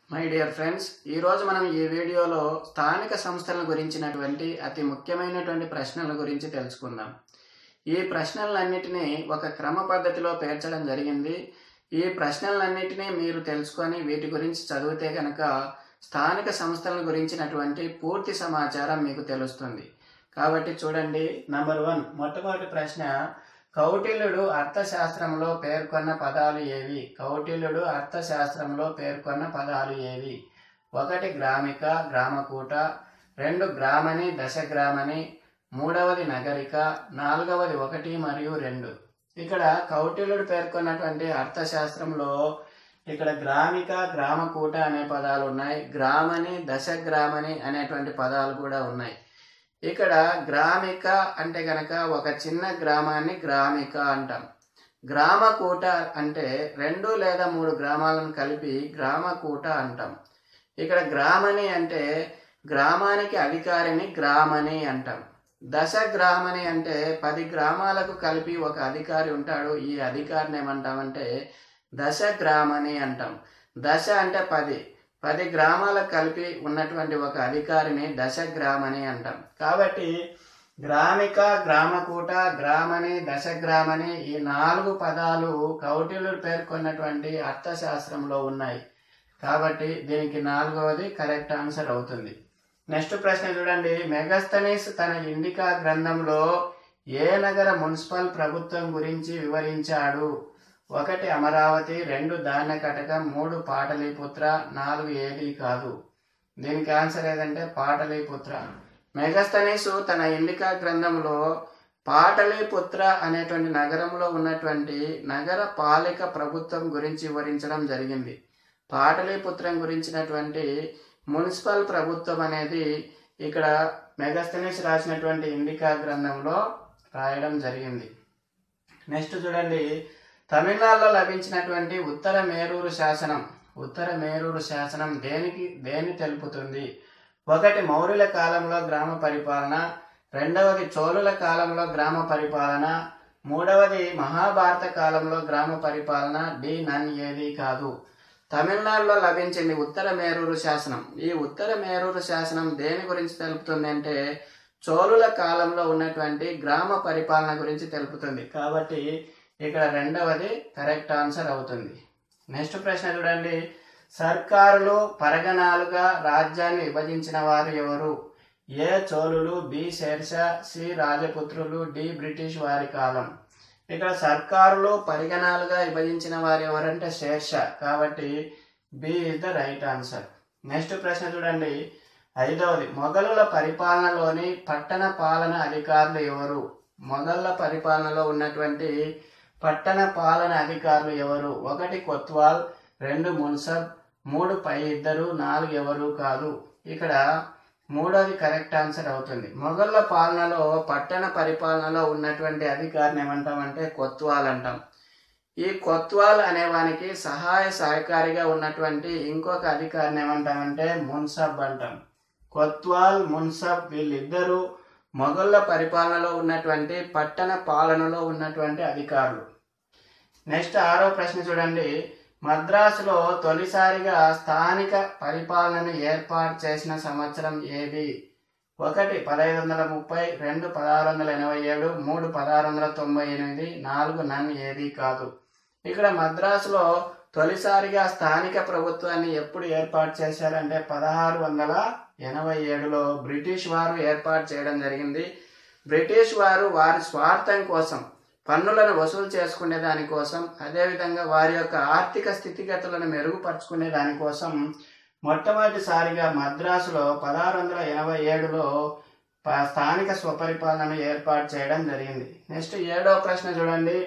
my dear friends ఈరోజు మనం ఈ వీడియోలో స్థానిక సంస్థల గురించినటువంటి అతి ముఖ్యమైనటువంటి ప్రశ్నల గురించి తెలుసుకుందాం ఈ ప్రశ్నలన్నిటినీ ఒక క్రమ పద్ధతిలో పేర్చడం జరిగింది ఈ ప్రశ్నలన్నిటినీ మీరు తెలుసుకొని వీటి గురించి చదివితే కనుక స్థానిక సంస్థల గురించినటువంటి పూర్తి సమాచారం మీకు తెలుస్తుంది కాబట్టి చూడండి నంబర్ వన్ మొట్టమొదటి ప్రశ్న కౌటిల్యుడు అర్థశాస్త్రంలో పేర్కొన్న పదాలు ఏవి కౌటిల్యుడు అర్థశాస్త్రంలో పేర్కొన్న పదాలు ఏవి ఒకటి గ్రామిక గ్రామకూట రెండు గ్రామని దశగ్రామని మూడవది నగరిక నాలుగవది ఒకటి మరియు రెండు ఇక్కడ కౌటిల్యుడు పేర్కొన్నటువంటి అర్థశాస్త్రంలో ఇక్కడ గ్రామిక గ్రామకూట అనే పదాలు ఉన్నాయి గ్రామని దశగ్రామని అనేటువంటి పదాలు కూడా ఉన్నాయి ఇక్కడ గ్రామిక అంటే గనక ఒక చిన్న గ్రామాన్ని గ్రామిక అంటాం గ్రామకూట అంటే రెండు లేదా మూడు గ్రామాలను కలిపి గ్రామకూట అంటాం ఇక్కడ గ్రామని అంటే గ్రామానికి అధికారిని గ్రామని అంటాం దశ గ్రామని అంటే పది గ్రామాలకు కలిపి ఒక అధికారి ఉంటాడు ఈ అధికారిని ఏమంటామంటే దశ గ్రామని అంటాం దశ అంటే పది పది గ్రామాలకు కలిపి ఉన్నటువంటి ఒక అధికారిని దశగ్రామని అంటాం కాబట్టి గ్రామిక గ్రామకూట గ్రామని దశగ్రామని ఈ నాలుగు పదాలు కౌటిల్యుడు పేర్కొన్నటువంటి అర్థశాస్త్రంలో ఉన్నాయి కాబట్టి దీనికి నాలుగవది కరెక్ట్ ఆన్సర్ అవుతుంది నెక్స్ట్ ప్రశ్న చూడండి మెగస్తనీస్ తన ఇండికా గ్రంథంలో ఏ నగర మున్సిపల్ ప్రభుత్వం గురించి వివరించాడు ఒకటి అమరావతి రెండు ధాన్య కటకం మూడు పాటలీపుత్ర నాలుగు ఏది కాదు దీనికి ఆన్సర్ ఏదంటే పాటలీపుత్ర మెగస్తనీసు తన ఇండికా గ్రంథంలో పాటలీపుత్ర అనేటువంటి నగరంలో ఉన్నటువంటి నగర పాలిక ప్రభుత్వం గురించి వివరించడం జరిగింది పాటలీపుత్రం గురించినటువంటి మున్సిపల్ ప్రభుత్వం అనేది ఇక్కడ మెగస్తనీస్ రాసినటువంటి ఇండికా గ్రంథంలో రాయడం జరిగింది నెక్స్ట్ చూడండి తమిళనాడులో లభించినటువంటి ఉత్తర మేరూరు శాసనం ఉత్తర మేరూరు శాసనం దేనికి దేని తెలుపుతుంది ఒకటి మౌర్యుల కాలంలో గ్రామ పరిపాలన రెండవది చోళుల కాలంలో గ్రామ పరిపాలన మూడవది మహాభారత కాలంలో గ్రామ పరిపాలన డి నన్ ఏది కాదు తమిళనాడులో లభించింది ఉత్తర మేరూరు శాసనం ఈ ఉత్తర మేరూరు శాసనం దేని గురించి తెలుపుతుంది అంటే చోళుల కాలంలో ఉన్నటువంటి గ్రామ పరిపాలన గురించి తెలుపుతుంది కాబట్టి ఇక్కడ రెండవది కరెక్ట్ ఆన్సర్ అవుతుంది నెక్స్ట్ ప్రశ్న చూడండి సర్కారులు పరగణాలుగా రాజ్యాన్ని విభజించిన వారు ఎవరు ఏ చోళులు బి షేర్షా సి రాజపుత్రులు డి బ్రిటిష్ వారి కాలం ఇక్కడ సర్కారులు పరిగణాలుగా విభజించిన వారు ఎవరంటే షేర్షా కాబట్టి B is the right answer next ప్రశ్న చూడండి ఐదవది మొఘలుల పరిపాలనలోని పట్టణ పాలన అధికారులు ఎవరు మొఘళ్ళ పరిపాలనలో ఉన్నటువంటి పట్టణ పాలన అధికారులు ఎవరు ఒకటి కొత్వాల్ రెండు మున్సబ్ మూడు పై ఇద్దరు నాలుగు ఎవరు కాదు ఇక్కడ మూడోది కరెక్ట్ ఆన్సర్ అవుతుంది మొఘళ్ళ పాలనలో పట్టణ పరిపాలనలో ఉన్నటువంటి అధికారిని ఏమంటామంటే కొత్వాల్ అంటాం ఈ కొత్వాల్ అనేవానికి సహాయ సహకారిగా ఉన్నటువంటి ఇంకొక అధికారిని ఏమంటామంటే మున్సబ్ అంటాం కొత్వాల్ మున్సబ్ వీళ్ళిద్దరూ మొఘళ్ళ పరిపాలనలో ఉన్నటువంటి పట్టణ పాలనలో ఉన్నటువంటి అధికారులు నెక్స్ట్ ఆరో ప్రశ్న చూడండి మద్రాసులో తొలిసారిగా స్థానిక పరిపాలనను ఏర్పాటు చేసిన సంవత్సరం ఏది ఒకటి పదహైదు వందల ముప్పై రెండు పదహారు వందల ఎనభై ఏడు మూడు పదహారు వందల తొంభై ఎనిమిది నాలుగు నన్ ఏది కాదు ఇక్కడ మద్రాసులో తొలిసారిగా స్థానిక ప్రభుత్వాన్ని ఎప్పుడు ఏర్పాటు చేశారంటే పదహారు వందల ఎనభై ఏడులో బ్రిటిష్ వారు ఏర్పాటు చేయడం జరిగింది బ్రిటిష్ వారు వారి స్వార్థం కోసం పన్నులను వసూలు చేసుకునే దానికోసం అదేవిధంగా వారి యొక్క ఆర్థిక స్థితిగతులను మెరుగుపరుచుకునే దానికోసం మొట్టమొదటిసారిగా మద్రాసులో పదహారు వందల ఎనభై ఏడులో ప- స్థానిక స్వపరిపాలనను ఏర్పాటు చేయడం జరిగింది నెక్స్ట్ ఏడో ప్రశ్న చూడండి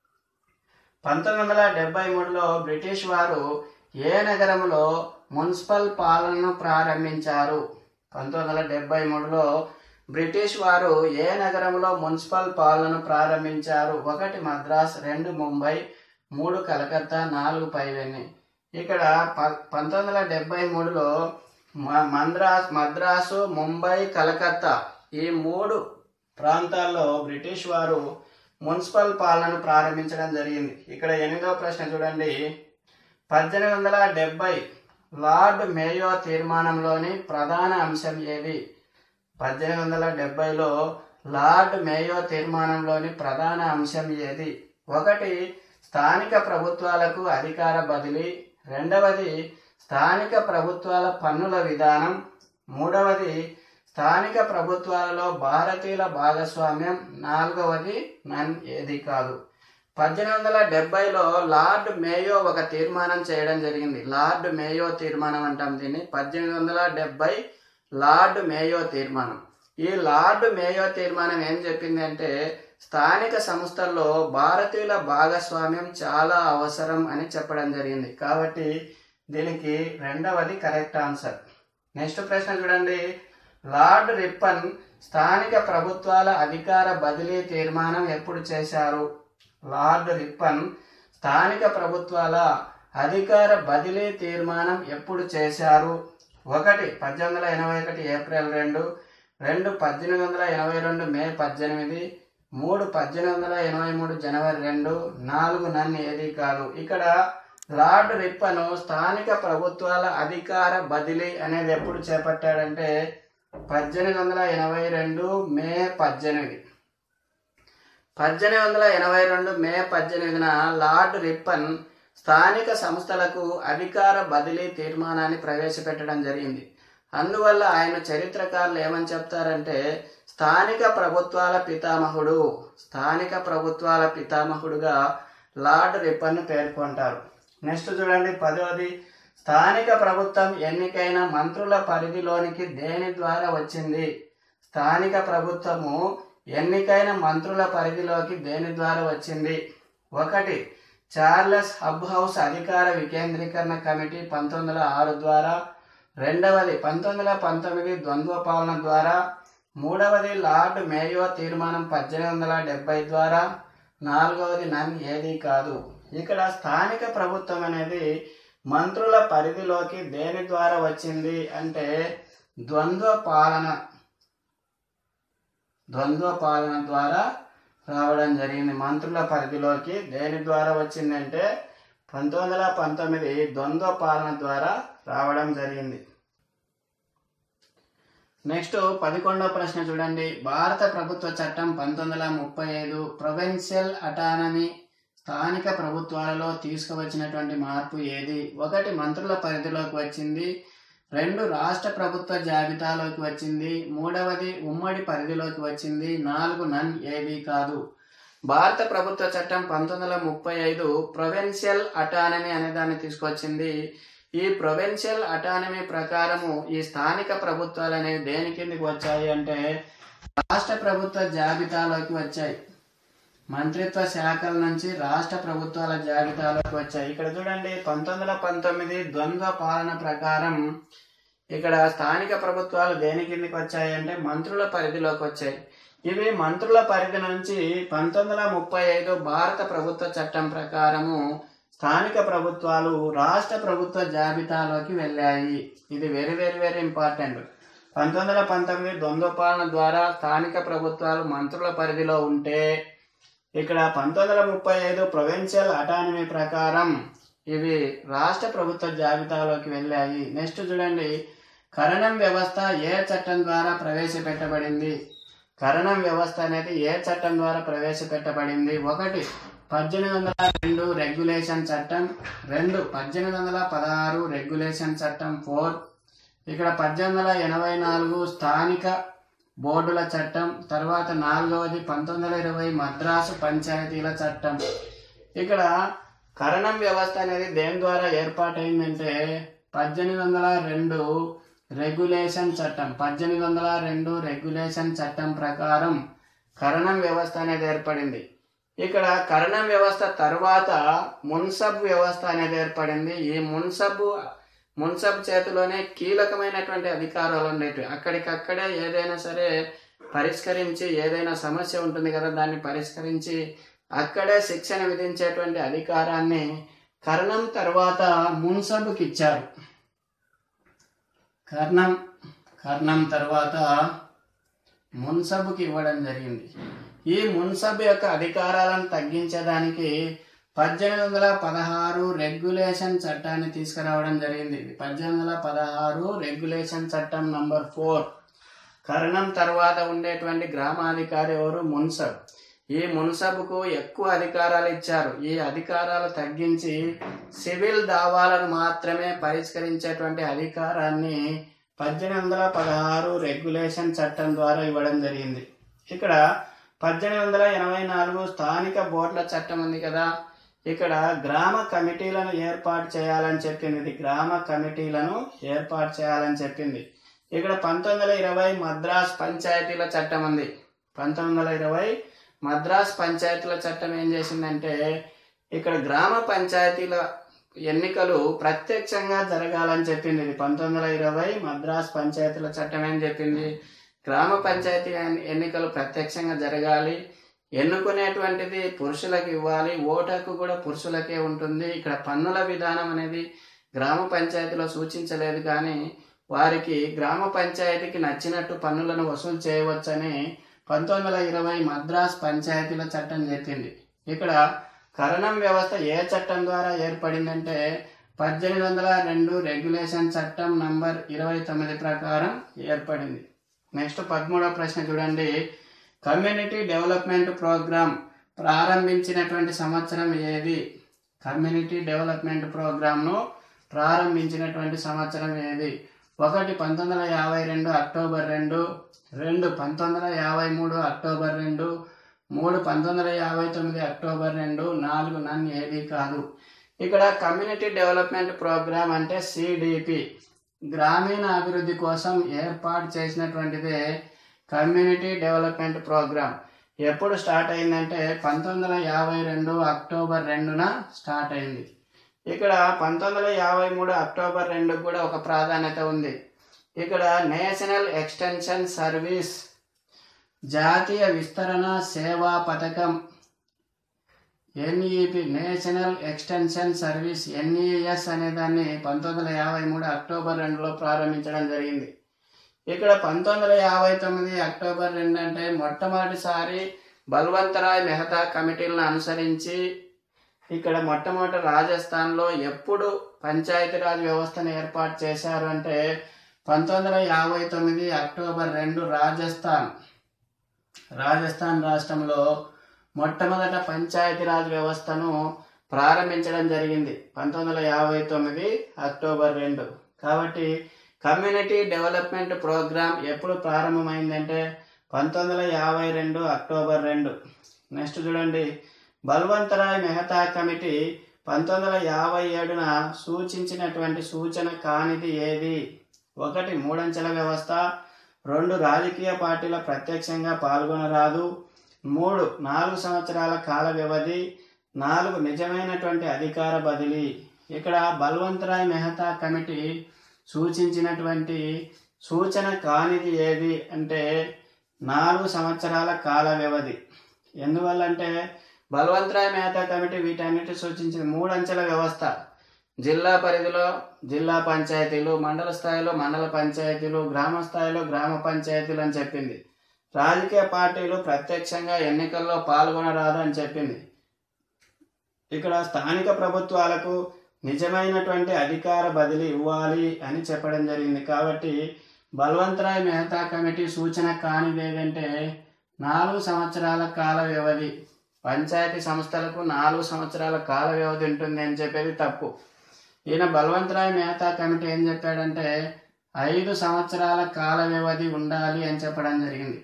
పంతొమ్మిది వందల డెబ్బై మూడులో బ్రిటిష్ వారు ఏ నగరంలో మున్సిపల్ పాలనను ప్రారంభించారు పంతొమ్మిది వందల డెబ్బై మూడులో బ్రిటిష్ వారు ఏ నగరంలో మున్సిపల్ పాలనను ప్రారంభించారు ఒకటి మద్రాస్ రెండు ముంబై మూడు కలకత్తా నాలుగు పైవెన్ని ఇక్కడ ప పంతొమ్మిది వందల డెబ్బై మూడులో మ- మద్రాస్ మద్రాసు ముంబై కలకత్తా ఈ మూడు ప్రాంతాల్లో బ్రిటిష్ వారు మున్సిపల్ పాలనను ప్రారంభించడం జరిగింది ఇక్కడ ఎనిమిదవ ప్రశ్న చూడండి పద్దెనిమిది వందల డెబ్బై లార్డ్ మేయో తీర్మానంలోని ప్రధాన అంశం ఏది పద్దెనిమిది వందల డెబ్బైలో లార్డ్ మేయో తీర్మానంలోని ప్రధాన అంశం ఏది ఒకటి స్థానిక ప్రభుత్వాలకు అధికార బదిలీ రెండవది స్థానిక ప్రభుత్వాల పన్నుల విధానం మూడవది స్థానిక ప్రభుత్వాలలో భారతీయుల భాగస్వామ్యం నాలుగవది నన్ ఏది కాదు పద్దెనిమిది వందల డెబ్బైలో లార్డ్ మేయో ఒక తీర్మానం చేయడం జరిగింది లార్డ్ మేయో తీర్మానం అంటాం దీన్ని పద్దెనిమిది వందల డెబ్బై లార్డ్ మేయో తీర్మానం ఈ లార్డ్ మేయో తీర్మానం ఏం చెప్పింది అంటే స్థానిక సంస్థల్లో భారతీయుల భాగస్వామ్యం చాలా అవసరం అని చెప్పడం జరిగింది కాబట్టి దీనికి రెండవది కరెక్ట్ ఆన్సర్ నెక్స్ట్ ప్రశ్న చూడండి లార్డ్ రిప్పన్ స్థానిక ప్రభుత్వాల అధికార బదిలీ తీర్మానం ఎప్పుడు చేశారు లార్డ్ రిప్పన్ స్థానిక ప్రభుత్వాల అధికార బదిలీ తీర్మానం ఎప్పుడు చేశారు ఒకటి పద్దెనిమిది వందల ఎనభై ఒకటి ఏప్రిల్ రెండు రెండు పద్దెనిమిది వందల ఎనభై రెండు మే పద్దెనిమిది మూడు పద్దెనిమిది వందల ఎనభై మూడు జనవరి రెండు నాలుగు నన్ను ఏది కాదు ఇక్కడ లార్డ్ రిప్పను స్థానిక ప్రభుత్వాల అధికార బదిలీ అనేది ఎప్పుడు చేపట్టాడంటే పద్దెనిమిది వందల ఎనభై రెండు మే పద్దెనిమిది పద్దెనిమిది వందల ఎనభై రెండు మే పద్దెనిమిదిన లార్డ్ రిప్పన్ స్థానిక సంస్థలకు అధికార బదిలీ తీర్మానాన్ని ప్రవేశపెట్టడం జరిగింది అందువల్ల ఆయన చరిత్రకారులు ఏమని చెప్తారంటే స్థానిక ప్రభుత్వాల పితామహుడు స్థానిక ప్రభుత్వాల పితామహుడుగా లార్డ్ రిప్పన్ను పేర్కొంటారు నెక్స్ట్ చూడండి పదవది స్థానిక ప్రభుత్వం ఎన్నికైన మంత్రుల పరిధిలోనికి దేని ద్వారా వచ్చింది స్థానిక ప్రభుత్వము ఎన్నికైన మంత్రుల పరిధిలోకి దేని ద్వారా వచ్చింది ఒకటి చార్లెస్ హబ్ హౌస్ అధికార వికేంద్రీకరణ కమిటీ పంతొమ్మిది వందల ఆరు ద్వారా రెండవది పంతొమ్మిది వందల పంతొమ్మిది ద్వంద్వ పాలన ద్వారా మూడవది లార్డ్ మేయో తీర్మానం పద్దెనిమిది వందల డెబ్బై ద్వారా నాలుగవది నన్ ఏది కాదు ఇక్కడ స్థానిక ప్రభుత్వం అనేది మంత్రుల పరిధిలోకి దేని ద్వారా వచ్చింది అంటే ద్వంద్వ పాలన ద్వంద్వ పాలన ద్వారా రావడం జరిగింది మంత్రుల పరిధిలోకి దేని ద్వారా వచ్చిందంటే పంతొమ్మిది వందల పంతొమ్మిది ద్వంద్వ పాలన ద్వారా రావడం జరిగింది నెక్స్ట్ పదకొండవ ప్రశ్న చూడండి భారత ప్రభుత్వ చట్టం పంతొమ్మిది వందల ముప్పై ఐదు ప్రొవిన్షియల్ అటానమీ స్థానిక ప్రభుత్వాలలో తీసుకువచ్చినటువంటి మార్పు ఏది ఒకటి మంత్రుల పరిధిలోకి వచ్చింది రెండు రాష్ట్ర ప్రభుత్వ జాబితాలోకి వచ్చింది మూడవది ఉమ్మడి పరిధిలోకి వచ్చింది నాలుగు నన్ ఏది కాదు భారత ప్రభుత్వ చట్టం పంతొమ్మిది వందల ముప్పై ఐదు ప్రొవిన్షియల్ అటానమీ అనే దాన్ని తీసుకొచ్చింది ఈ ప్రొవిన్షియల్ అటానమీ ప్రకారము ఈ స్థానిక ప్రభుత్వాలు అనేవి దేని కిందకి వచ్చాయి అంటే రాష్ట్ర ప్రభుత్వ జాబితాలోకి వచ్చాయి మంత్రిత్వ శాఖల నుంచి రాష్ట్ర ప్రభుత్వాల జాబితాలోకి వచ్చాయి ఇక్కడ చూడండి పంతొమ్మిది వందల పంతొమ్మిది ద్వంద్వ పాలన ప్రకారం ఇక్కడ స్థానిక ప్రభుత్వాలు దేని కిందకి వచ్చాయి అంటే మంత్రుల పరిధిలోకి వచ్చాయి ఇవి మంత్రుల పరిధి నుంచి పంతొమ్మిది వందల ముప్పై ఐదు భారత ప్రభుత్వ చట్టం ప్రకారము స్థానిక ప్రభుత్వాలు రాష్ట్ర ప్రభుత్వ జాబితాలోకి వెళ్ళాయి ఇది వెరీ వెరీ వెరీ ఇంపార్టెంట్ పంతొమ్మిది వందల పంతొమ్మిది ద్వంద్వ పాలన ద్వారా స్థానిక ప్రభుత్వాలు మంత్రుల పరిధిలో ఉంటే ఇక్కడ పంతొమ్మిది వందల ముప్పై ఐదు ప్రొవిన్షియల్ అటానమీ ప్రకారం ఇవి రాష్ట్ర ప్రభుత్వ జాబితాలోకి వెళ్ళాయి నెక్స్ట్ చూడండి కరణం వ్యవస్థ ఏ చట్టం ద్వారా ప్రవేశపెట్టబడింది కరణం వ్యవస్థ అనేది ఏ చట్టం ద్వారా ప్రవేశపెట్టబడింది ఒకటి పద్దెనిమిది వందల రెండు రెగ్యులేషన్ చట్టం రెండు పద్దెనిమిది వందల పదహారు రెగ్యులేషన్ చట్టం ఫోర్ ఇక్కడ పద్దెనిమిది వందల ఎనభై నాలుగు స్థానిక బోర్డుల చట్టం తర్వాత నాలుగవది పంతొమ్మిది వందల ఇరవై మద్రాసు పంచాయతీల చట్టం ఇక్కడ కరణం వ్యవస్థ అనేది దేని ద్వారా ఏర్పాటైందంటే పద్దెనిమిది వందల రెండు రెగ్యులేషన్ చట్టం పద్దెనిమిది వందల రెండు రెగ్యులేషన్ చట్టం ప్రకారం కరణం వ్యవస్థ అనేది ఏర్పడింది ఇక్కడ కరణం వ్యవస్థ తర్వాత మున్సబ్ వ్యవస్థ అనేది ఏర్పడింది ఈ మున్సబ్ మున్సబ్ చేతిలోనే కీలకమైనటువంటి అధికారాలు ఉండేవి అక్కడికక్కడే ఏదైనా సరే పరిష్కరించి ఏదైనా సమస్య ఉంటుంది కదా దాన్ని పరిష్కరించి అక్కడే శిక్షణ విధించేటువంటి అధికారాన్ని కర్ణం తర్వాత మున్సబ్కి ఇచ్చారు కర్ణం కర్ణం తర్వాత మున్సబ్కి ఇవ్వడం జరిగింది ఈ మున్సబ్ యొక్క అధికారాలను తగ్గించడానికి పద్దెనిమిది వందల పదహారు రెగ్యులేషన్ చట్టాన్ని తీసుకురావడం జరిగింది ఇది పద్దెనిమిది వందల పదహారు రెగ్యులేషన్ చట్టం నంబర్ ఫోర్ కరణం తర్వాత ఉండేటువంటి గ్రామాధికారి ఎవరు మున్సబ్ ఈ మున్సబ్కు ఎక్కువ అధికారాలు ఇచ్చారు ఈ అధికారాలు తగ్గించి సివిల్ దావాలను మాత్రమే పరిష్కరించేటువంటి అధికారాన్ని పద్దెనిమిది వందల పదహారు రెగ్యులేషన్ చట్టం ద్వారా ఇవ్వడం జరిగింది ఇక్కడ పద్దెనిమిది వందల ఎనభై నాలుగు స్థానిక బోర్డుల చట్టం ఉంది కదా ఇక్కడ గ్రామ కమిటీలను ఏర్పాటు చేయాలని చెప్పింది ఇది గ్రామ కమిటీలను ఏర్పాటు చేయాలని చెప్పింది ఇక్కడ పంతొమ్మిది వందల ఇరవై మద్రాస్ పంచాయతీల చట్టం ఉంది పంతొమ్మిది వందల ఇరవై మద్రాస్ పంచాయతీల చట్టం ఏం చేసిందంటే ఇక్కడ గ్రామ పంచాయతీల ఎన్నికలు ప్రత్యక్షంగా జరగాలని చెప్పింది ఇది పంతొమ్మిది వందల ఇరవై మద్రాస్ పంచాయతీల చట్టం ఏం చెప్పింది గ్రామ పంచాయతీ ఎన్- ఎన్నికలు ప్రత్యక్షంగా జరగాలి ఎన్నుకునేటువంటిది పురుషులకు ఇవ్వాలి ఓటు హక్కు కూడా పురుషులకే ఉంటుంది ఇక్కడ పన్నుల విధానం అనేది గ్రామ పంచాయతీలో సూచించలేదు కానీ వారికి గ్రామ పంచాయతీకి నచ్చినట్టు పన్నులను వసూలు చేయవచ్చని పంతొమ్మిది వందల ఇరవై మద్రాస్ పంచాయతీల చట్టం చెప్పింది ఇక్కడ కరణం వ్యవస్థ ఏ చట్టం ద్వారా ఏర్పడిందంటే పద్దెనిమిది వందల రెండు రెగ్యులేషన్ చట్టం నంబర్ ఇరవై తొమ్మిది ప్రకారం ఏర్పడింది నెక్స్ట్ పదమూడవ ప్రశ్న చూడండి కమ్యూనిటీ డెవలప్మెంట్ ప్రోగ్రామ్ ప్రారంభించినటువంటి సంవత్సరం ఏది కమ్యూనిటీ డెవలప్మెంట్ ప్రోగ్రామ్ను ప్రారంభించినటువంటి సంవత్సరం ఏది ఒకటి పంతొమ్మిది వందల యాభై రెండు అక్టోబర్ రెండు రెండు పంతొమ్మిది వందల యాభై మూడు అక్టోబర్ రెండు మూడు పంతొమ్మిది వందల యాభై తొమ్మిది అక్టోబర్ రెండు నాలుగు నన్ను ఏది కాదు ఇక్కడ కమ్యూనిటీ డెవలప్మెంట్ ప్రోగ్రామ్ అంటే సిడిపి గ్రామీణ అభివృద్ధి కోసం ఏర్పాటు చేసినటువంటిదే కమ్యూనిటీ డెవలప్మెంట్ ప్రోగ్రామ్ ఎప్పుడు స్టార్ట్ అయిందంటే పంతొమ్మిది వందల యాభై రెండు అక్టోబర్ రెండున స్టార్ట్ అయింది ఇక్కడ పంతొమ్మిది వందల యాభై మూడు అక్టోబర్ రెండుకు కూడా ఒక ప్రాధాన్యత ఉంది ఇక్కడ నేషనల్ ఎక్స్టెన్షన్ సర్వీస్ జాతీయ విస్తరణ సేవా పథకం NEP national extension service NES అనే దాన్ని పంతొమ్మిది వందల యాభై మూడు అక్టోబర్ రెండులో ప్రారంభించడం జరిగింది ఇక్కడ పంతొమ్మిది వందల యాభై తొమ్మిది అక్టోబర్ రెండు అంటే మొట్టమొదటిసారి బల్వంతరాయ్ మెహతా కమిటీలను అనుసరించి ఇక్కడ మొట్టమొదటి రాజస్థాన్లో ఎప్పుడు పంచాయతీరాజ్ వ్యవస్థను ఏర్పాటు చేశారు అంటే పంతొమ్మిది వందల యాభై తొమ్మిది అక్టోబర్ రెండు రాజస్థాన్ రాజస్థాన్ రాష్ట్రంలో మొట్టమొదట పంచాయతీరాజ్ వ్యవస్థను ప్రారంభించడం జరిగింది పంతొమ్మిది వందల యాభై తొమ్మిది అక్టోబర్ రెండు కాబట్టి కమ్యూనిటీ డెవలప్మెంట్ ప్రోగ్రామ్ ఎప్పుడు ప్రారంభమైందంటే పంతొమ్మిది వందల యాభై రెండు అక్టోబర్ రెండు నెక్స్ట్ చూడండి బల్వంతరాయ్ మెహతా కమిటీ పంతొమ్మిది వందల యాభై ఏడున సూచించినటువంటి సూచన కానిది ఏది ఒకటి మూడంచెల వ్యవస్థ రెండు రాజకీయ పార్టీల ప్రత్యక్షంగా పాల్గొనరాదు మూడు నాలుగు సంవత్సరాల కాల వ్యవధి నాలుగు నిజమైనటువంటి అధికార బదిలీ ఇక్కడ బల్వంతరాయ్ మెహతా కమిటీ సూచించినటువంటి సూచన కానిది ఏది అంటే నాలుగు సంవత్సరాల కాల వ్యవధి ఎందువల్లంటే బల్వంతరాయ్ మెహతా కమిటీ వీటన్నిటి సూచించింది మూడు అంచెల వ్యవస్థ జిల్లా పరిధిలో జిల్లా పంచాయతీలు మండల స్థాయిలో మండల పంచాయతీలు గ్రామ స్థాయిలో గ్రామ పంచాయతీలు అని చెప్పింది రాజకీయ పార్టీలు ప్రత్యక్షంగా ఎన్నికల్లో పాల్గొనరాదు అని చెప్పింది ఇక్కడ స్థానిక ప్రభుత్వాలకు నిజమైనటువంటి అధికార బదిలీ ఇవ్వాలి అని చెప్పడం జరిగింది కాబట్టి బల్వంతరాయ్ మెహతా కమిటీ సూచన కానిది ఏదంటే నాలుగు సంవత్సరాల కాల వ్యవధి పంచాయతీ సంస్థలకు నాలుగు సంవత్సరాల కాల వ్యవధి ఉంటుంది అని చెప్పేది తప్పు ఈయన బల్వంతరాయ్ మెహతా కమిటీ ఏం చెప్పాడంటే ఐదు సంవత్సరాల కాల వ్యవధి ఉండాలి అని చెప్పడం జరిగింది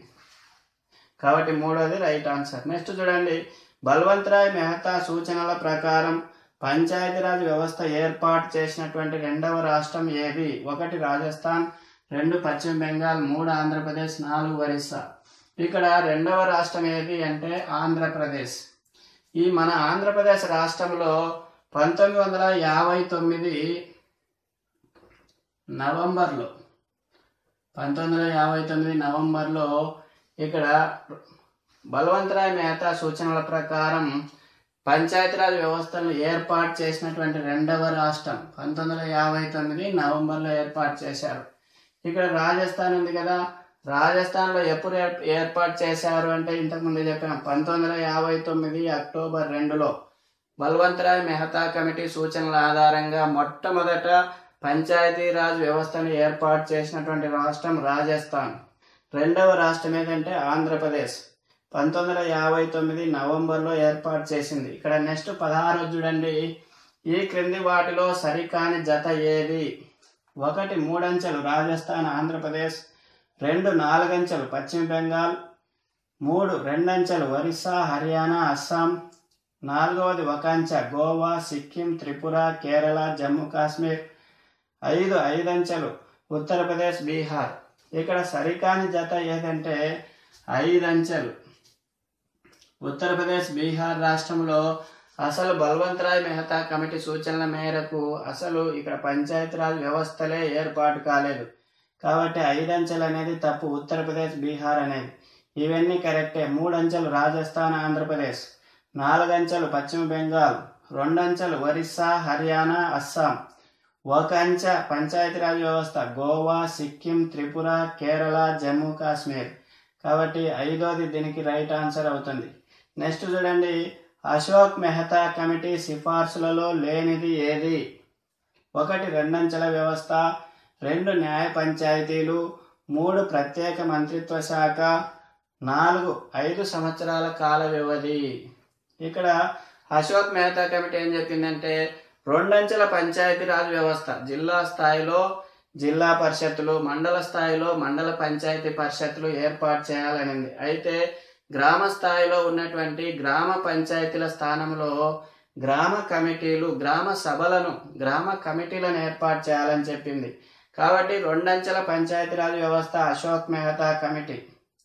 కాబట్టి మూడోది రైట్ ఆన్సర్ నెక్స్ట్ చూడండి బల్వంతరాయ్ మెహతా సూచనల ప్రకారం పంచాయతీరాజ్ వ్యవస్థ ఏర్పాటు చేసినటువంటి రెండవ రాష్ట్రం ఏది ఒకటి రాజస్థాన్ రెండు పశ్చిమ బెంగాల్ మూడు ఆంధ్రప్రదేశ్ నాలుగు ఒరిస్సా ఇక్కడ రెండవ రాష్ట్రం ఏది అంటే ఆంధ్రప్రదేశ్ ఈ మన ఆంధ్రప్రదేశ్ రాష్ట్రంలో పంతొమ్మిది వందల యాభై తొమ్మిది నవంబర్లో పంతొమ్మిది వందల యాభై తొమ్మిది నవంబర్లో ఇక్కడ బలవంతరాయ్ మెహతా సూచనల ప్రకారం పంచాయతీరాజ్ వ్యవస్థను ఏర్పాటు చేసినటువంటి రెండవ రాష్ట్రం పంతొమ్మిది వందల యాభై తొమ్మిది నవంబర్లో ఏర్పాటు చేశారు ఇక్కడ రాజస్థాన్ ఉంది కదా రాజస్థాన్లో ఎప్పుడు ఏర్- ఏర్పాటు చేశారు అంటే ఇంతకుముందు చెప్పాం పంతొమ్మిది వందల యాభై తొమ్మిది అక్టోబర్ రెండులో బల్వంతరాయ్ మెహతా కమిటీ సూచనల ఆధారంగా మొట్టమొదట పంచాయతీరాజ్ వ్యవస్థను ఏర్పాటు చేసినటువంటి రాష్ట్రం రాజస్థాన్ రెండవ రాష్ట్రం ఏదంటే ఆంధ్రప్రదేశ్ పంతొమ్మిది వందల యాభై తొమ్మిది నవంబర్లో ఏర్పాటు చేసింది ఇక్కడ నెక్స్ట్ పదహారు చూడండి ఈ క్రింది వాటిలో సరికాని జత ఏది ఒకటి మూడంచెలు రాజస్థాన్ ఆంధ్రప్రదేశ్ రెండు నాలుగంచెలు పశ్చిమ బెంగాల్ మూడు రెండంచెలు ఒరిస్సా హర్యానా అస్సాం నాలుగవది ఒక అంచె గోవా సిక్కిం త్రిపుర కేరళ జమ్మూ కాశ్మీర్ ఐదు ఐదంచెలు ఉత్తరప్రదేశ్ బీహార్ ఇక్కడ సరికాని జత ఏదంటే ఐదంచెలు ఉత్తరప్రదేశ్ బీహార్ రాష్ట్రంలో అసలు బల్వంతరాయ్ మెహతా కమిటీ సూచనల మేరకు అసలు ఇక్కడ పంచాయతీరాజ్ వ్యవస్థలే ఏర్పాటు కాలేదు కాబట్టి ఐదంచెలు అనేది తప్పు ఉత్తరప్రదేశ్ బీహార్ అనేది ఇవన్నీ కరెక్టే మూడంచెలు రాజస్థాన్ ఆంధ్రప్రదేశ్ నాలుగంచెలు పశ్చిమ బెంగాల్ రెండంచెలు ఒరిస్సా హర్యానా అస్సాం ఒక అంచె పంచాయతీరాజ్ వ్యవస్థ గోవా సిక్కిం త్రిపుర కేరళ జమ్మూ కాశ్మీర్ కాబట్టి ఐదోది దీనికి రైట్ ఆన్సర్ అవుతుంది నెక్స్ట్ చూడండి అశోక్ మెహతా కమిటీ సిఫార్సులలో లేనిది ఏది ఒకటి రెండంచెల వ్యవస్థ రెండు న్యాయ పంచాయతీలు మూడు ప్రత్యేక మంత్రిత్వ శాఖ నాలుగు ఐదు సంవత్సరాల కాల వ్యవధి ఇక్కడ అశోక్ మెహతా కమిటీ ఏం చెప్పిందంటే రెండంచెల పంచాయతీరాజ్ వ్యవస్థ జిల్లా స్థాయిలో జిల్లా పరిషత్తులు మండల స్థాయిలో మండల పంచాయతీ పరిషత్తులు ఏర్పాటు చేయాలనింది అయితే గ్రామ స్థాయిలో ఉన్నటువంటి గ్రామ పంచాయతీల స్థానంలో గ్రామ కమిటీలు గ్రామ సభలను గ్రామ కమిటీలను ఏర్పాటు చేయాలని చెప్పింది కాబట్టి రెండంచెల పంచాయతీరాజ్ వ్యవస్థ అశోక్ మెహతా కమిటీ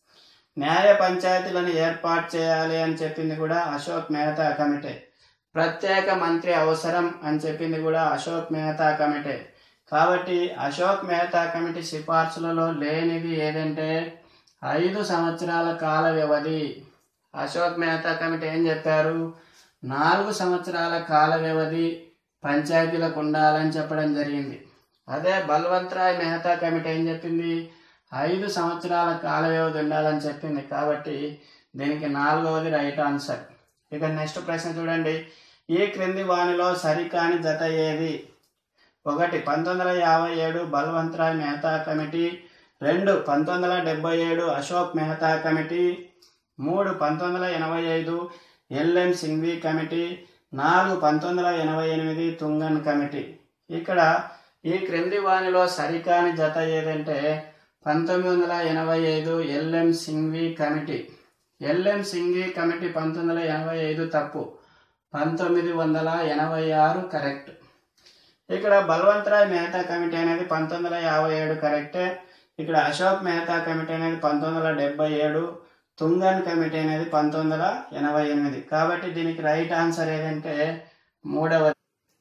న్యాయ పంచాయతీలను ఏర్పాటు చేయాలి అని చెప్పింది కూడా అశోక్ మెహతా కమిటీ ప్రత్యేక మంత్రి అవసరం అని చెప్పింది కూడా అశోక్ మెహతా కమిటీ కాబట్టి అశోక్ మెహతా కమిటీ సిఫార్సులలో లేనిది ఏదంటే ఐదు సంవత్సరాల కాల వ్యవధి అశోక్ మెహతా కమిటీ ఏం చెప్పారు నాలుగు సంవత్సరాల కాల వ్యవధి పంచాయతీలకు ఉండాలని చెప్పడం జరిగింది అదే బల్వంతరాయ్ మెహతా కమిటీ ఏం చెప్పింది ఐదు సంవత్సరాల కాల వ్యవధి ఉండాలని చెప్పింది కాబట్టి దీనికి నాలుగవది రైట్ ఆన్సర్ ఇక నెక్స్ట్ ప్రశ్న చూడండి ఈ క్రింది వానిలో సరికాని జత ఏది ఒకటి పంతొమ్మిది వందల యాభై ఏడు బల్వంతరాయ్ మెహతా కమిటీ రెండు పంతొమ్మిది వందల డెబ్బై ఏడు అశోక్ మెహతా కమిటీ మూడు పంతొమ్మిది వందల ఎనభై ఐదు ఎల్ఎం సింఘ్వి కమిటీ నాలుగు పంతొమ్మిది వందల ఎనభై ఎనిమిది తుంగన్ కమిటీ ఇక్కడ ఈ క్రింది వానిలో సరికాని జత ఏదంటే పంతొమ్మిది వందల ఎనభై ఐదు LM Singhvi committee LM Singhvi committee పంతొమ్మిది వందల ఎనభై ఐదు తప్పు పంతొమ్మిది వందల ఎనభై ఆరు కరెక్ట్ ఇక్కడ బల్వంతరాయ్ మెహతా కమిటీ అనేది పంతొమ్మిది వందల యాభై ఏడు కరెక్టే ఇక్కడ అశోక్ మెహతా కమిటీ అనేది పంతొమ్మిది వందల డెబ్బై ఏడు తుంగన్ కమిటీ అనేది పంతొమ్మిది వందల ఎనభై ఎనిమిది కాబట్టి దీనికి రైట్ ఆన్సర్ ఏదంటే మూడవ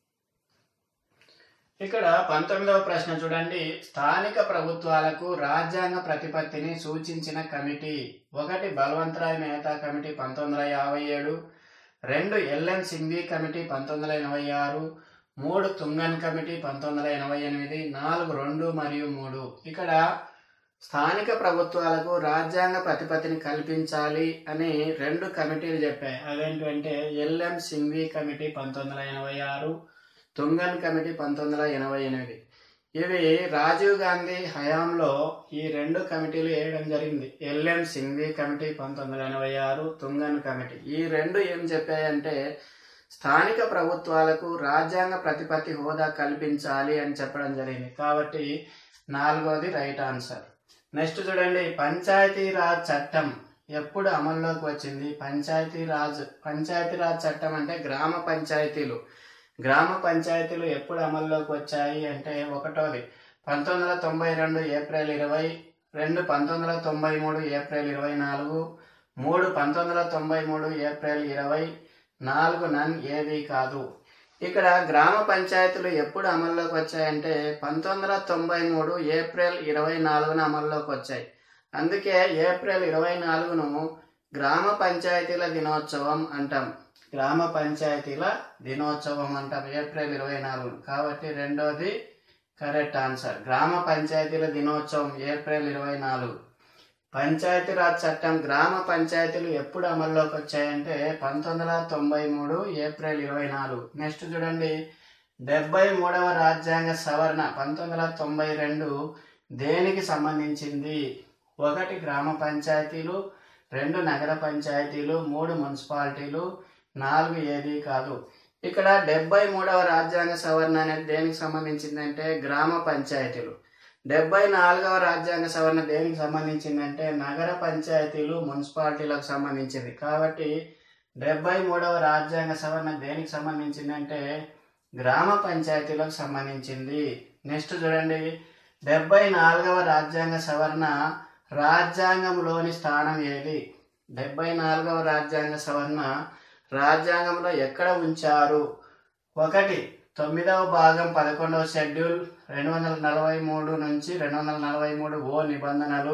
ఇక్కడ పంతొమ్మిదవ ప్రశ్న చూడండి స్థానిక ప్రభుత్వాలకు రాజ్యాంగ ప్రతిపత్తిని సూచించిన కమిటీ ఒకటి బల్వంతరాయ్ మెహతా కమిటీ పంతొమ్మిది వందల యాభై ఏడు రెండు ఎల్ఎన్ సింఘ్వి కమిటీ పంతొమ్మిది వందల ఎనభై ఆరు మూడు తుంగన్ కమిటీ పంతొమ్మిది వందల ఎనభై ఎనిమిది నాలుగు రెండు మరియు మూడు ఇక్కడ స్థానిక ప్రభుత్వాలకు రాజ్యాంగ ప్రతిపత్తిని కల్పించాలి అని రెండు కమిటీలు చెప్పాయి అవేంటంటే ఎల్ఎం సింఘ్వి కమిటీ పంతొమ్మిది వందల ఎనభై ఆరు తుంగన్ కమిటీ పంతొమ్మిది వందల ఎనభై ఎనిమిది ఇవి రాజీవ్ గాంధీ హయాంలో ఈ రెండు కమిటీలు వేయడం జరిగింది ఎల్ఎం సింఘ్వి కమిటీ పంతొమ్మిది వందల ఎనభై ఆరు తుంగన్ కమిటీ ఈ రెండు ఏం చెప్పాయంటే స్థానిక ప్రభుత్వాలకు రాజ్యాంగ ప్రతిపత్తి హోదా కల్పించాలి అని చెప్పడం జరిగింది కాబట్టి నాలుగోది రైట్ ఆన్సర్ నెక్స్ట్ చూడండి పంచాయతీరాజ్ చట్టం ఎప్పుడు అమల్లోకి వచ్చింది పంచాయతీరాజ్ పంచాయతీరాజ్ చట్టం అంటే గ్రామ పంచాయతీలు గ్రామ పంచాయతీలు ఎప్పుడు అమల్లోకి వచ్చాయి అంటే ఒకటోది పంతొమ్మిది వందల తొంభై రెండు ఏప్రిల్ ఇరవై రెండు పంతొమ్మిది వందల తొంభై మూడు ఏప్రిల్ ఇరవై నాలుగు మూడు పంతొమ్మిది వందల తొంభై మూడు ఏప్రిల్ ఇరవై నాలుగు నన్ ఏవి కాదు ఇక్కడ గ్రామ పంచాయతీలు ఎప్పుడు అమల్లోకి వచ్చాయంటే పంతొమ్మిది వందల తొంభై మూడు ఏప్రిల్ ఇరవై నాలుగున అమల్లోకి వచ్చాయి అందుకే ఏప్రిల్ ఇరవై నాలుగును గ్రామ పంచాయతీల దినోత్సవం అంటాం గ్రామ పంచాయతీల దినోత్సవం అంటాం ఏప్రిల్ ఇరవై నాలుగు కాబట్టి రెండోది కరెక్ట్ ఆన్సర్ గ్రామ పంచాయతీల దినోత్సవం ఏప్రిల్ ఇరవై నాలుగు పంచాయతీరాజ్ చట్టం గ్రామ పంచాయతీలు ఎప్పుడు అమల్లోకి వచ్చాయంటే పంతొమ్మిది వందల తొంభై మూడు ఏప్రిల్ ఇరవై నాలుగు నెక్స్ట్ చూడండి డెబ్బై మూడవ రాజ్యాంగ సవరణ పంతొమ్మిది వందల తొంభై రెండు దేనికి సంబంధించింది ఒకటి గ్రామ పంచాయతీలు రెండు నగర పంచాయతీలు మూడు మున్సిపాలిటీలు నాలుగు ఏది కాదు ఇక్కడ డెబ్బై మూడవ రాజ్యాంగ సవరణ అనేది దేనికి సంబంధించిందంటే గ్రామ పంచాయతీలు డెబ్బై నాలుగవ రాజ్యాంగ సవరణ దేనికి సంబంధించిందంటే నగర పంచాయతీలు మున్సిపాలిటీలకు సంబంధించింది కాబట్టి డెబ్బై మూడవ రాజ్యాంగ సవరణ దేనికి సంబంధించిందంటే గ్రామ పంచాయతీలకు సంబంధించింది నెక్స్ట్ చూడండి డెబ్బై నాలుగవ రాజ్యాంగ సవరణ రాజ్యాంగంలోని స్థానం ఏది డెబ్బై నాలుగవ రాజ్యాంగ సవరణ రాజ్యాంగంలో ఎక్కడ ఉంచారు ఒకటి తొమ్మిదవ భాగం పదకొండవ షెడ్యూల్ రెండు వందల నలభై మూడు నుంచి రెండు వందల నలభై మూడు ఓ నిబంధనలు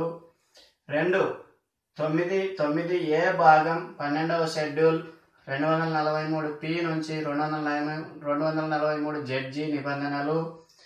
రెండు తొమ్మిది తొమ్మిది ఏ భాగం పన్నెండవ షెడ్యూల్ రెండు వందల నలభై మూడు పి నుంచి రెండు వందల నలభై రెండు వందల నలభై మూడు జడ్జి నిబంధనలు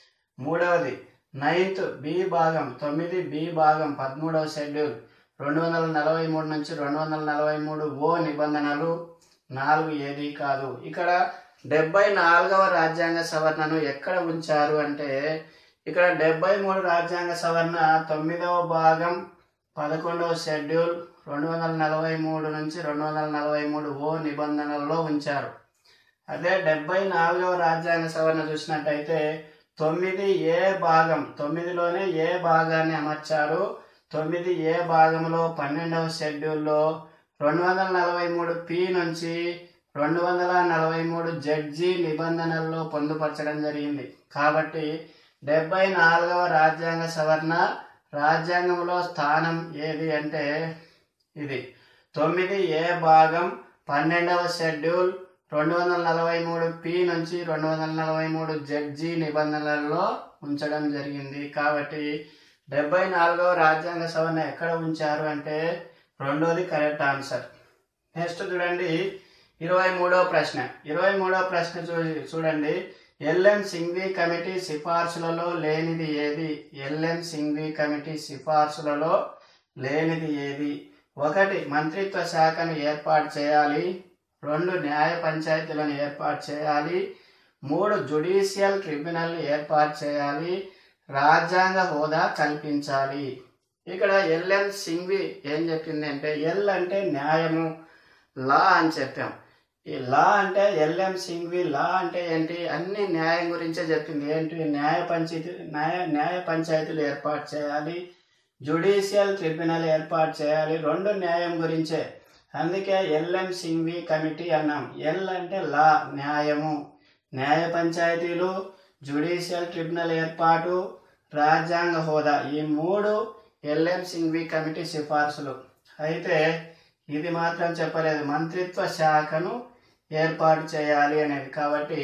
మూడవది నైన్త్ బి భాగం తొమ్మిది బి భాగం పదమూడవ షెడ్యూల్ రెండు వందల నలభై మూడు నుంచి రెండు వందల నలభై మూడు ఓ నిబంధనలు నాలుగు ఏది కాదు ఇక్కడ డెబ్బై నాలుగవ రాజ్యాంగ సవరణను ఎక్కడ ఉంచారు అంటే ఇక్కడ డెబ్బై మూడు రాజ్యాంగ సవరణ తొమ్మిదవ భాగం పదకొండవ షెడ్యూల్ రెండు వందల నలభై మూడు నుంచి రెండు వందల నలభై మూడు ఓ నిబంధనల్లో ఉంచారు అదే డెబ్బై నాలుగవ రాజ్యాంగ సవరణ చూసినట్టయితే తొమ్మిది ఏ భాగం తొమ్మిదిలోనే ఏ భాగాన్ని అమర్చారు తొమ్మిది ఏ భాగంలో పన్నెండవ షెడ్యూల్లో రెండు వందల నలభై మూడు పి నుంచి రెండు వందల నలభై మూడు జడ్జి నిబంధనల్లో పొందుపరచడం జరిగింది కాబట్టి డెబ్బై నాలుగవ రాజ్యాంగ సవరణ రాజ్యాంగంలో స్థానం ఏది అంటే ఇది తొమ్మిది ఏ భాగం పన్నెండవ షెడ్యూల్ రెండు వందల నలభై మూడు పి నుంచి రెండు వందల నలభై మూడు జడ్జి నిబంధనలలో ఉంచడం జరిగింది కాబట్టి డెబ్బై నాలుగవ రాజ్యాంగ సవరణ ఎక్కడ ఉంచారు అంటే రెండోది కరెక్ట్ ఆన్సర్ నెక్స్ట్ చూడండి ఇరవై మూడవ ప్రశ్న ఇరవై మూడవ ప్రశ్న చూ చూడండి ఎల్ఎం సింఘ్వి కమిటీ సిఫార్సులలో లేనిది ఏది ఎల్ఎం సింఘ్వి కమిటీ సిఫార్సులలో లేనిది ఏది ఒకటి మంత్రిత్వ శాఖను ఏర్పాటు చేయాలి రెండు న్యాయ పంచాయతీలను ఏర్పాటు చేయాలి మూడు జుడిషియల్ ట్రిబ్యునల్ ఏర్పాటు చేయాలి రాజ్యాంగ హోదా కల్పించాలి ఇక్కడ ఎల్ఎం సింఘ్వి ఏం చెప్పింది అంటే ఎల్ అంటే న్యాయము లా అని చెప్పాం ఈ లా అంటే ఎల్ఎం సింఘ్వి లా అంటే ఏంటి అన్ని న్యాయం గురించే చెప్పింది ఏంటి న్యాయ పంచాయతీ న్యాయ న్యాయ పంచాయతీలు ఏర్పాటు చేయాలి జుడిషియల్ ట్రిబ్యునల్ ఏర్పాటు చేయాలి రెండు న్యాయం గురించే అందుకే ఎల్ఎం సింఘ్వి కమిటీ అన్నాం ఎల్ అంటే లా న్యాయము న్యాయ పంచాయతీలు జుడిషియల్ ట్రిబ్యునల్ ఏర్పాటు రాజ్యాంగ హోదా ఈ మూడు ఎల్ఎం సింఘ్వి కమిటీ సిఫార్సులు అయితే ఇది మాత్రం చెప్పలేదు మంత్రిత్వ శాఖను ఏర్పాటు చేయాలి అనేది కాబట్టి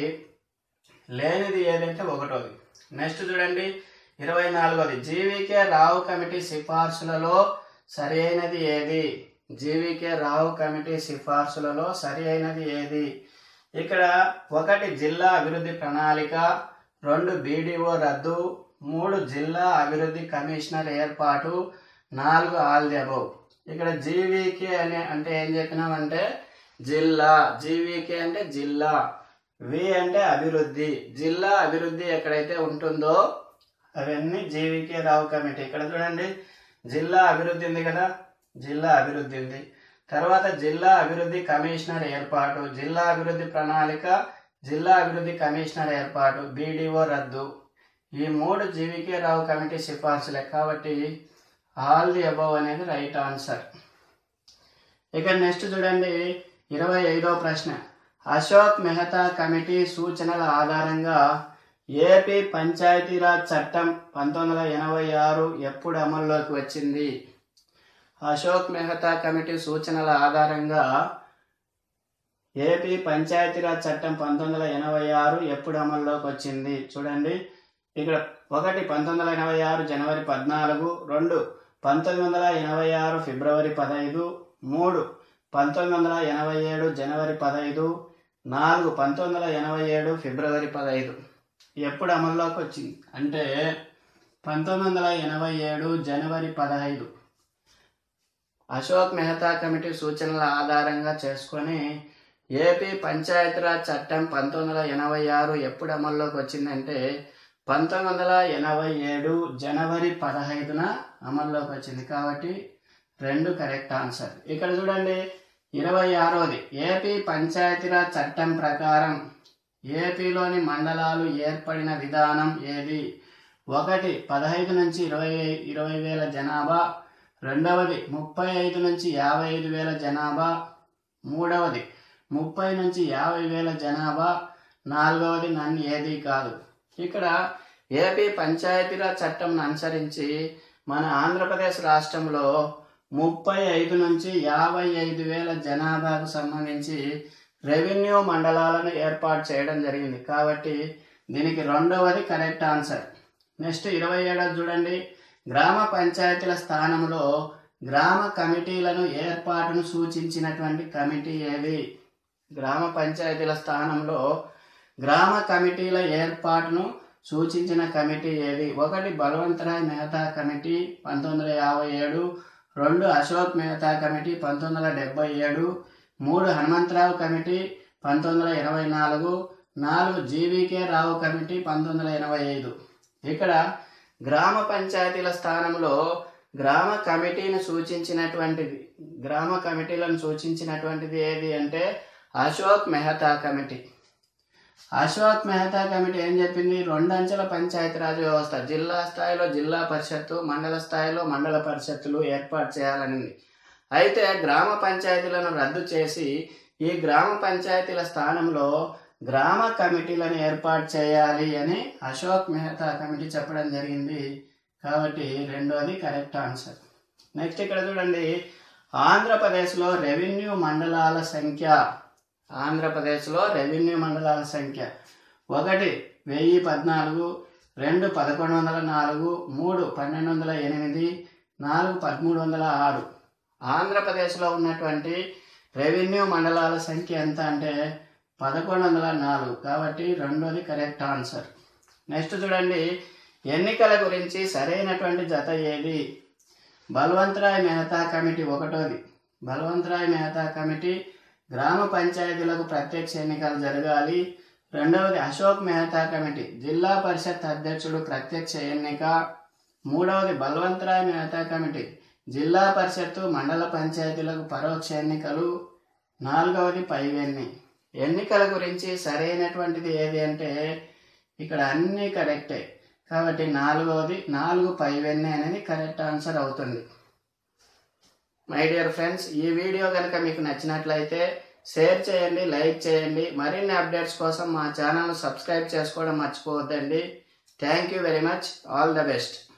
లేనిది ఏదంటే ఒకటోది నెక్స్ట్ చూడండి ఇరవై నాలుగోది జీవీకే రావు కమిటీ సిఫార్సులలో సరి అయినది ఏది జీవీకే రావు కమిటీ సిఫార్సులలో సరి అయినది ఏది ఇక్కడ ఒకటి జిల్లా అభివృద్ధి ప్రణాళిక రెండు బీడీఓ రద్దు మూడు జిల్లా అభివృద్ధి కమిషనర్ ఏర్పాటు నాలుగు ఆల్ ది అబౌవ్ ఇక్కడ జీవీకే అనే అంటే ఏం చెప్పినామంటే జిల్లా జీవీకే అంటే జిల్లా వి అంటే అభివృద్ధి జిల్లా అభివృద్ధి ఎక్కడైతే ఉంటుందో అవన్నీ జీవీకే రావు కమిటీ ఇక్కడ చూడండి జిల్లా అభివృద్ధి ఉంది కదా జిల్లా అభివృద్ధి ఉంది తర్వాత జిల్లా అభివృద్ధి కమిషనర్ ఏర్పాటు జిల్లా అభివృద్ధి ప్రణాళిక జిల్లా అభివృద్ధి కమిషనర్ ఏర్పాటు బీడీఓ రద్దు ఈ మూడు జీవీకే రావు కమిటీ సిఫార్సులే కాబట్టి ఆల్ ది అబౌవ్ అనేది రైట్ ఆన్సర్ ఇక నెక్స్ట్ చూడండి ఇరవై ఐదో ప్రశ్న అశోక్ మెహతా కమిటీ సూచనల ఆధారంగా ఏపీ పంచాయతీరాజ్ చట్టం పంతొమ్మిది వందల ఎనభై ఆరు ఎప్పుడు అమల్లోకి వచ్చింది అశోక్ మెహతా కమిటీ సూచనల ఆధారంగా ఏపీ పంచాయతీరాజ్ చట్టం పంతొమ్మిది వందల ఎనభై ఆరు ఎప్పుడు అమల్లోకి వచ్చింది చూడండి ఇక్కడ ఒకటి పంతొమ్మిది వందల ఎనభై ఆరు జనవరి పద్నాలుగు రెండు పంతొమ్మిది వందల ఎనభై ఆరు ఫిబ్రవరి పదహైదు మూడు పంతొమ్మిది వందల ఎనభై ఏడు జనవరి పదహైదు నాలుగు పంతొమ్మిది వందల ఎనభై ఏడు ఫిబ్రవరి పదహైదు ఎప్పుడు అమల్లోకి వచ్చింది అంటే పంతొమ్మిది వందల ఎనభై ఏడు జనవరి పదహైదు అశోక్ మెహతా కమిటీ సూచనల ఆధారంగా చేసుకొని ఏపీ పంచాయతీరాజ్ చట్టం పంతొమ్మిది వందల ఎనభై ఆరు ఎప్పుడు అమల్లోకి వచ్చిందంటే పంతొమ్మిది వందల ఎనభై ఏడు జనవరి పదహైదున అమల్లోకి వచ్చింది కాబట్టి రెండు కరెక్ట్ ఆన్సర్ ఇక్కడ చూడండి ఇరవై ఆరోది ఏపీ పంచాయతీరాజ్ చట్టం ప్రకారం ఏపీలోని మండలాలు ఏర్పడిన విధానం ఏది ఒకటి పదహైదు నుంచి ఇరవై ఇరవై వేల జనాభా రెండవది ముప్పై ఐదు నుంచి యాభై ఐదు వేల జనాభా మూడవది ముప్పై నుంచి యాభై వేల జనాభా నాలుగవది నన్ను ఏది కాదు ఇక్కడ ఏపీ పంచాయతీరాజ్ చట్టంను అనుసరించి మన ఆంధ్రప్రదేశ్ రాష్ట్రంలో ముప్పై ఐదు నుంచి యాభై ఐదు వేల జనాభాకు సంబంధించి రెవెన్యూ మండలాలను ఏర్పాటు చేయడం జరిగింది కాబట్టి దీనికి రెండవది కరెక్ట్ ఆన్సర్ నెక్స్ట్ ఇరవై ఏడవది చూడండి గ్రామ పంచాయతీల స్థానంలో గ్రామ కమిటీలను ఏర్పాటును సూచించినటువంటి కమిటీ ఏది గ్రామ పంచాయతీల స్థానంలో గ్రామ కమిటీల ఏర్పాటును సూచించిన కమిటీ ఏది ఒకటి బలవంతరాయ్ మెహతా కమిటీ పంతొమ్మిది వందల యాభై ఏడు రెండు అశోక్ మెహతా కమిటీ పంతొమ్మిది వందల డెబ్బై ఏడు మూడు హనుమంతరావు కమిటీ పంతొమ్మిది వందల ఇరవై నాలుగు నాలుగు జీవీకే రావు కమిటీ పంతొమ్మిది వందల ఎనభై ఐదు ఇక్కడ గ్రామ పంచాయతీల స్థానంలో గ్రామ కమిటీని సూచించినటువంటిది గ్రామ కమిటీలను సూచించినటువంటిది ఏది అంటే అశోక్ మెహతా కమిటీ అశోక్ మెహతా కమిటీ ఏం చెప్పింది రెండంచెల పంచాయతీరాజ్ వ్యవస్థ జిల్లా స్థాయిలో జిల్లా పరిషత్తు మండల స్థాయిలో మండల పరిషత్తులు ఏర్పాటు చేయాలనింది అయితే గ్రామ పంచాయతీలను రద్దు చేసి ఈ గ్రామ పంచాయతీల స్థానంలో గ్రామ కమిటీలను ఏర్పాటు చేయాలి అని అశోక్ మెహతా కమిటీ చెప్పడం జరిగింది కాబట్టి రెండోది కరెక్ట్ ఆన్సర్ నెక్స్ట్ ఇక్కడ చూడండి ఆంధ్రప్రదేశ్లో రెవెన్యూ మండలాల సంఖ్య ఆంధ్రప్రదేశ్లో రెవెన్యూ మండలాల సంఖ్య ఒకటి వెయ్యి పద్నాలుగు రెండు పదకొండు వందల నాలుగు మూడు పన్నెండు వందల ఎనిమిది నాలుగు పదమూడు వందల ఆరు ఆంధ్రప్రదేశ్లో ఉన్నటువంటి రెవెన్యూ మండలాల సంఖ్య ఎంత అంటే పదకొండు వందల నాలుగు కాబట్టి రెండోది కరెక్ట్ ఆన్సర్ నెక్స్ట్ చూడండి ఎన్నికల గురించి సరైనటువంటి జత ఏది బల్వంతరాయ్ మెహతా కమిటీ ఒకటోది బల్వంతరాయ్ మెహతా కమిటీ గ్రామ పంచాయతీలకు ప్రత్యక్ష ఎన్నికలు జరగాలి రెండవది అశోక్ మెహతా కమిటీ జిల్లా పరిషత్ అధ్యక్షుడు ప్రత్యక్ష ఎన్నిక మూడవది బల్వంతరాయ్ మెహతా కమిటీ జిల్లా పరిషత్తు మండల పంచాయతీలకు పరోక్ష ఎన్నికలు నాలుగవది పైవెన్ని ఎన్నికల గురించి సరైనటువంటిది ఏది అంటే ఇక్కడ అన్నీ కరెక్టే కాబట్టి నాలుగవది నాలుగు పైవెన్ని అనేది కరెక్ట్ ఆన్సర్ అవుతుంది మై డియర్ ఫ్రెండ్స్ ఈ వీడియో కనుక మీకు నచ్చినట్లయితే షేర్ చేయండి లైక్ చేయండి మరిన్ని అప్డేట్స్ కోసం మా ఛానల్ సబ్స్క్రైబ్ చేసుకోవడం మర్చిపోవద్దండి thank you very much all the best